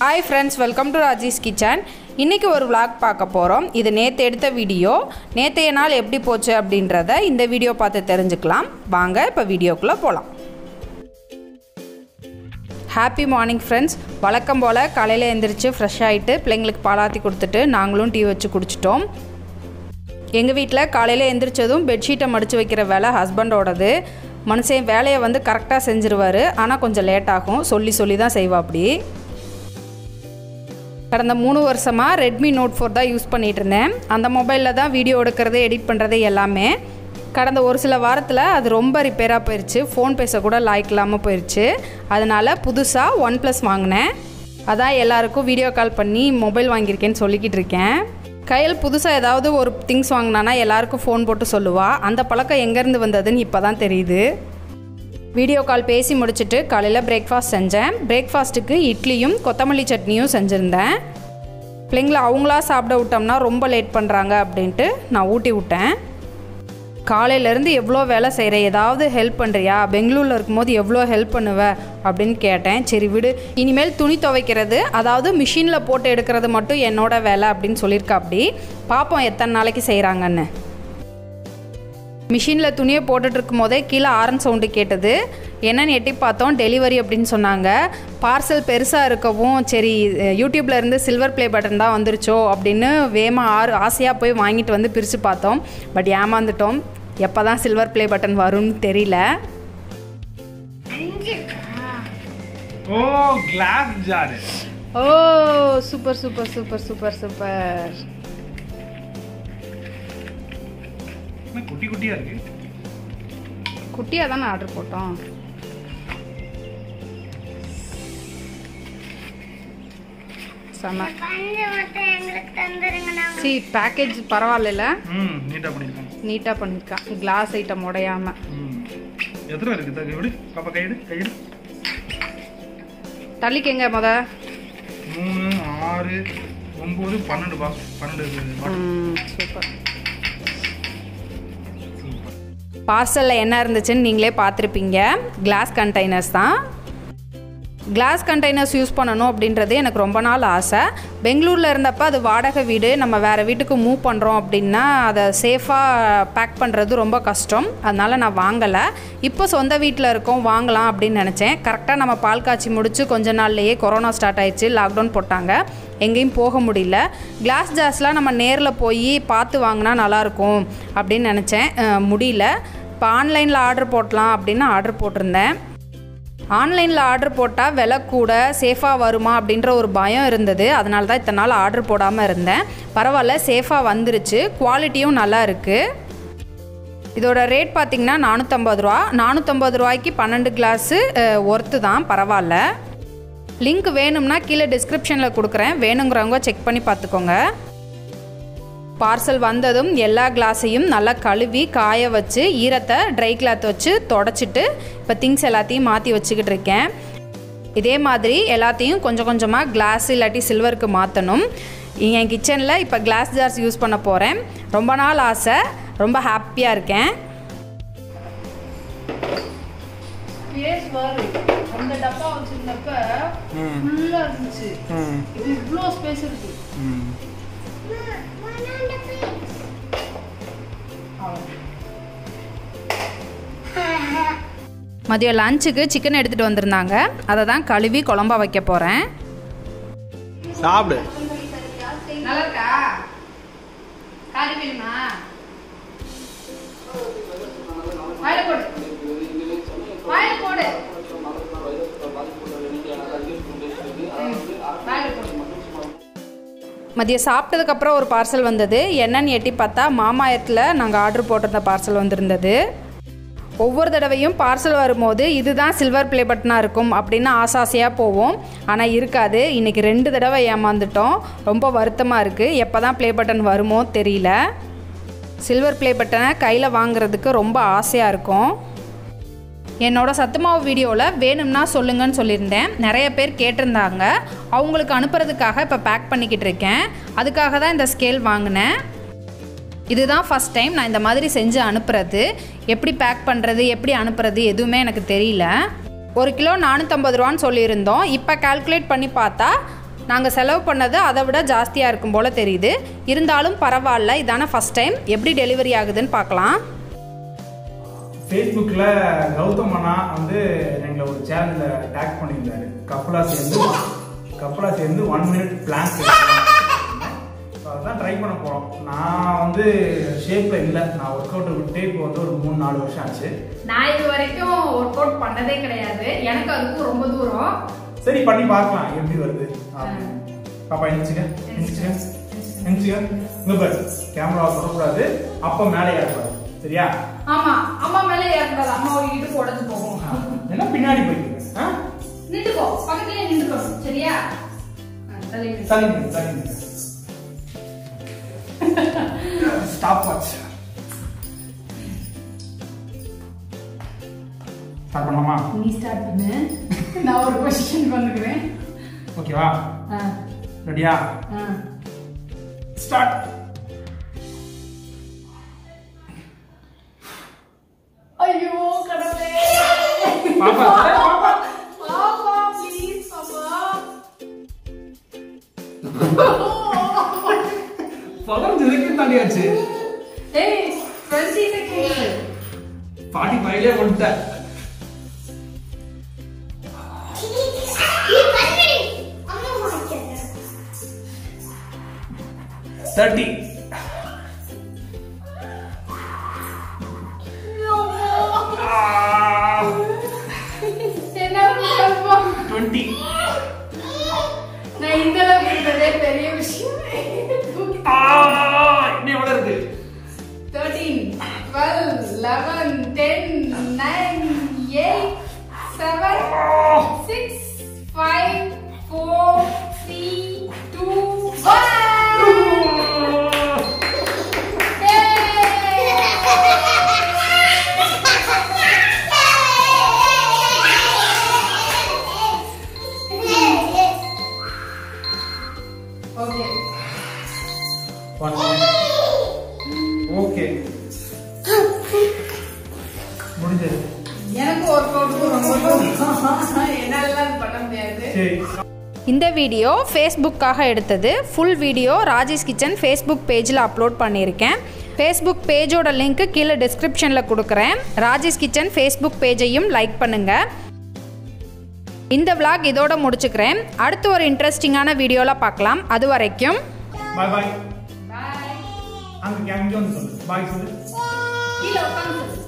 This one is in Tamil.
Hi friends welcome to Raji's kitchen இன்றைக்கி ஒரு vlog பார்க்க போகிறோம் இது நேற்று எடுத்த வீடியோ நேற்றைய நாள் எப்படி போச்சு அப்படின்றத இந்த வீடியோ பார்த்து தெரிஞ்சுக்கலாம் வாங்க இப்போ வீடியோக்குள்ளே போகலாம் ஹாப்பி மார்னிங் ஃப்ரெண்ட்ஸ் வழக்கம் போல் காலையில் எழுந்திரிச்சு ஃப்ரெஷ் ஆகிட்டு பிள்ளைங்களுக்கு பாலாத்தி கொடுத்துட்டு நாங்களும் டீ வச்சு குடிச்சிட்டோம் எங்கள் வீட்டில் காலையில் எந்திரிச்சதும் பெட்ஷீட்டை மடித்து வைக்கிற வேலை ஹஸ்பண்டோடது மனுஷன் வேலையை வந்து கரெக்டாக செஞ்சுருவார் ஆனால் கொஞ்சம் லேட் ஆகும் சொல்லி சொல்லி தான் செய்வா அப்படி கடந்த மூணு வருஷமாக ரெட்மி நோட் ஃபோர் தான் யூஸ் பண்ணிகிட்டு இருந்தேன் அந்த மொபைலில் தான் வீடியோ எடுக்கிறது எடிட் பண்ணுறது எல்லாமே கடந்த ஒரு சில வாரத்தில் அது ரொம்ப ரிப்பேராக போயிடுச்சு ஃபோன் பேச கூட லாய்க் இல்லாமல் போயிடுச்சு அதனால் புதுசாக ஒன் ப்ளஸ் வாங்கினேன் அதான் எல்லாருக்கும் வீடியோ கால் பண்ணி மொபைல் வாங்கியிருக்கேன்னு சொல்லிக்கிட்டு இருக்கேன் கையில் புதுசாக ஏதாவது ஒரு திங்ஸ் வாங்கினானா எல்லாருக்கும் ஃபோன் போட்டு சொல்லுவா அந்த பழக்கம் எங்கேருந்து வந்ததுன்னு இப்போ தான் தெரியுது வீடியோ கால் பேசி முடிச்சுட்டு காலையில் பிரேக்ஃபாஸ்ட் செஞ்சேன் பிரேக்ஃபாஸ்ட்டுக்கு இட்லியும் கொத்தமல்லி சட்னியும் செஞ்சுருந்தேன் பிள்ளைங்கள அவங்களா சாப்பிட விட்டோம்னா ரொம்ப லேட் பண்ணுறாங்க அப்படின்ட்டு நான் ஊட்டி விட்டேன் காலையிலேருந்து எவ்வளோ வேலை செய்கிற ஏதாவது ஹெல்ப் பண்ணுறியா பெங்களூரில் இருக்கும்போது எவ்வளோ ஹெல்ப் பண்ணுவ அப்படின்னு கேட்டேன் சரி விடு இனிமேல் துணி துவைக்கிறது அதாவது மிஷினில் போட்டு எடுக்கிறது மட்டும் என்னோட வேலை அப்படின்னு சொல்லியிருக்கா அப்படி பார்ப்போம் எத்தனை நாளைக்கு செய்கிறாங்கன்னு மிஷினில் துணியை போட்டுட்டு இருக்கும் போதே கீழே ஆரன் சவுண்டு கேட்டது என்னன்னு எட்டி பார்த்தோம் டெலிவரி அப்படின்னு சொன்னாங்க பார்சல் பெருசாக இருக்கவும் சரி யூடியூப்ல இருந்து சில்வர் ப்ளே பட்டன் தான் வந்துருச்சோ அப்படின்னு வேமா ஆறு ஆசையாக போய் வாங்கிட்டு வந்து பிரித்து பார்த்தோம் பட் ஏமாந்துட்டோம் எப்போ தான் சில்வர் ப்ளே பட்டன் வரும்னு தெரியல oh glass jar oh super super super super super என்ன குட்டி குட்டியா இருக்கு குட்டியாக தானே ஆர்டர் போட்டோம் செம்ம பஞ்சு மட்டும் எங்களுக்கு தந்துருங்க நாங்க சி பேக்கேஜ் பரவாயில்ல ம் நீட்டா பண்ணிருக்காங்க நீட்டாக பண்ணியிருக்கான் கிளாஸ் ஐட்டம் உடையாம ம் எத்தனை இருக்கு தகு எப்படி பாப்பா கையெடு கையெடு தள்ளிக்கங்க முத மூணு ஆறு ஒம்பது பன்னெண்டு பாக்ஸ் பன்னெண்டு பாக்ஸ் ம், சூப்பர் சூப்பர் பார்சலில் என்ன இருந்துச்சுன்னு நீங்களே பார்த்துருப்பீங்க கிளாஸ் கண்டெய்னர்ஸ் தான் கிளாஸ் கண்டெய்னர்ஸ் யூஸ் பண்ணணும் அப்படின்றது எனக்கு ரொம்ப நாள் ஆசை பெங்களூரில் இருந்தப்போ அது வாடகை வீடு நம்ம வேறு வீட்டுக்கு மூவ் பண்ணுறோம் அப்படின்னா அதை சேஃபாக பேக் பண்ணுறது ரொம்ப கஷ்டம் அதனால் நான் வாங்கலை இப்போ சொந்த வீட்டில் இருக்கோம் வாங்கலாம் அப்படின்னு நினச்சேன் கரெக்டாக நம்ம பால் காய்ச்சி முடிச்சு கொஞ்ச நாள்லேயே கொரோனா ஸ்டார்ட் ஆயிடுச்சு லாக்டவுன் போட்டாங்க எங்கேயும் போக முடியல கிளாஸ் ஜார்ஸ்லாம் நம்ம நேரில் போய் பார்த்து வாங்கினா நல்லாயிருக்கும் அப்படின்னு நினச்சேன் அஹ், முடியல இப்போ ஆன்லைனில் ஆர்டர் போடலாம் அப்படின்னு ஆர்டர் போட்டிருந்தேன் ஆன்லைனில் ஆர்டர் போட்டால் விலை கூட சேஃபாக வருமா அப்படின்ற ஒரு பயம் இருந்தது அதனால தான் இத்தனை நாள் ஆர்டர் போடாமல் இருந்தேன் பரவாயில்ல சேஃபாக வந்துருச்சு குவாலிட்டியும் நல்லா இருக்குது இதோட ரேட் பார்த்திங்கன்னா நானூற்றம்பது ரூபா நானூற்றம்பது ரூபாய்க்கு பன்னெண்டு கிளாஸு ஒர்த்து தான் பரவாயில்ல லிங்க் வேணும்னா கீழே டிஸ்கிரிப்ஷனில் கொடுக்குறேன் வேணுங்கிறவங்க செக் பண்ணி பார்த்துக்கோங்க பார்சல் வந்ததும் எல்லா கிளாஸையும் நல்லா கழுவி காய வச்சு ஈரத்தை ட்ரை கிளாத் வச்சு தொடச்சிட்டு இப்போ திங்ஸ் எல்லாத்தையும் மாற்றி வச்சுக்கிட்டு இருக்கேன் இதே மாதிரி எல்லாத்தையும் கொஞ்சம் கொஞ்சமாக கிளாஸ் இல்லாட்டி சில்வருக்கு மாற்றணும் என் கிச்சனில் இப்போ கிளாஸ் ஜார்ஸ் யூஸ் பண்ண போகிறேன் ரொம்ப நாள் ஆசை ரொம்ப ஹாப்பியாக இருக்கேன் அந்த டப்பா வச்சிருந்தப்ப ஃபுல்லாக இருந்துச்சு ம் இது இவ்வளோ ஸ்பேஸ் இருக்கு ம் மதியம் லஞ்சுக்கு சிக்கன் எடுத்துகிட்டு வந்திருந்தாங்க அதை தான் கழுவி குழம்பா வைக்க போகிறேன் சாப்பிடு நல்லா இருக்கா காரி வேணுமா வாயில போடு வாயில போடு ம், வாயில போடு. மதியம் சாப்பிட்டதுக்கப்புறம் ஒரு பார்சல் வந்தது என்னன்னு எட்டி பார்த்தா மாமாயத்தில் நாங்கள் ஆர்டர் போட்டிருந்த பார்சல் வந்திருந்தது ஒவ்வொரு தடவையும் பார்சல் வரும்போது இதுதான் சில்வர் ப்ளே பட்டனாக இருக்கும் அப்படின்னு ஆசாசையாக போவோம் ஆனால் இருக்காது இன்றைக்கி ரெண்டு தடவை ஏமாந்துட்டோம் ரொம்ப வருத்தமாக இருக்குது எப்போ தான் ப்ளே பட்டன் வருமோ தெரியல சில்வர் ப்ளே பட்டனை கையில் வாங்குறதுக்கு ரொம்ப ஆசையாக இருக்கும் என்னோட சத்துமாவு வீடியோவில் வேணும்னா சொல்லுங்கன்னு சொல்லியிருந்தேன் நிறைய பேர் கேட்டிருந்தாங்க அவங்களுக்கு அனுப்புறதுக்காக இப்போ பேக் பண்ணிக்கிட்டு இருக்கேன் அதுக்காக தான் இந்த ஸ்கேல் வாங்கினேன் இதுதான் ஃபஸ்ட் டைம் நான் இந்த மாதிரி செஞ்சு அனுப்புறது எப்படி பேக் பண்ணுறது எப்படி அனுப்புறது எதுவுமே எனக்கு தெரியல ஒரு கிலோ நானூற்றம்பது ரூபான்னு சொல்லியிருந்தோம் இப்போ கால்குலேட் பண்ணி பார்த்தா நாங்கள் செலவு பண்ணது அதை விட ஜாஸ்தியாக இருக்கும் போல் தெரியுது இருந்தாலும் பரவாயில்ல இதான ஃபஸ்ட் டைம் எப்படி டெலிவரி ஆகுதுன்னு பார்க்கலாம் ஃபேஸ்புக்கில் கௌதம் அண்ணா வந்து எங்களை ஒரு சேனலில் டேக் பண்ணியிருந்தாரு கப்பலா சேர்ந்து கப்பலா சேர்ந்து ஒன் மினிட் பிளான் அதுதான் ட்ரை பண்ண போகிறோம் நான் வந்து ஷேப்பில் இல்லை நான் ஒர்க் அவுட்டை விட்டு இப்போ வந்து ஒரு மூணு நாலு வருஷம் ஆச்சு நான் இது வரைக்கும் ஒர்க் அவுட் பண்ணதே கிடையாது எனக்கு அதுக்கும் ரொம்ப தூரம் சரி பண்ணி பார்க்கலாம் எப்படி வருது அப்படின்னு. பாப்பா எழுந்துச்சுங்க எழுந்துச்சுங்க எழுந்துச்சுங்க இங்க பாரு கேமரா தொடக்கூடாது அப்போ மேலே ஏறக்கூடாது சரியா ஆமா அம்மா மேலே ஏறக்கூடாது அம்மா ஒரு இடுப்பு உடஞ்சு போகும் ஆ, என்ன பின்னாடி போயிட்டு ஆ நின்றுக்கோ பக்கத்துலயே நின்றுக்கோ சரியா ஆ, தள்ளி நில்லு. தள்ளி நில்லு, தள்ளி நில்லு. ஸ்டாப் வாட்ச் ஸ்டார்ட் பண்ணலாமா நீ ஸ்டார்ட் பண்ணு நான் ஒரு கொஸ்டின் வந்துக்கிறேன் ஓகேவா ஆ ரெடியா ஆ ஸ்டார்ட் ஐயோ கடவுளே பாப்பா பாப்பா பாப்பா ப்ளீஸ் பாப்பா பதினஞ்சு தாண்டியாச்சு ஏய் 20 செகண்ட்ஸ் பாட்டி மயிலே வந்துட்டேன் அம்மா வாங்கிக்கிறேன் தேர்ட்டி என்ன பண்ணப்பா டுவெண்ட்டி நான் இந்த அளவுக்கு இருந்ததே பெரிய விஷயம் இன்னும் எவ்வளோ இருக்கு 13 12 11 10 9 8 7 6 5 4 3 2 1 ஓகே ஒன் ஓகே முடிஞ்சது எனக்கு ஒர்க் அவுட் ரொம்ப என்னால பண்ண முடியாது சரி இந்த வீடியோ ஃபேஸ்புக்காக எடுத்தது full video Rajesh kitchen Facebook பேஜில் அப்லோட் பண்ணியிருக்கேன் ஃபேஸ்புக் பேஜோட லிங்க்கு கீழே டிஸ்கிரிப்ஷனில் கொடுக்குறேன் ராஜேஷ் கிச்சன் ஃபேஸ்புக் பேஜையும் லைக் பண்ணுங்கள் இந்த vlog இதோட முடிச்சுக்கிறேன் அடுத்து ஒரு இன்ட்ரெஸ்டிங்கான வீடியோவில் பார்க்கலாம் அது வரைக்கும் பாய் பாய் அங்கே அங்கே வந்து சொல்லு பாய் சொல்லு கீழே உட்காந்து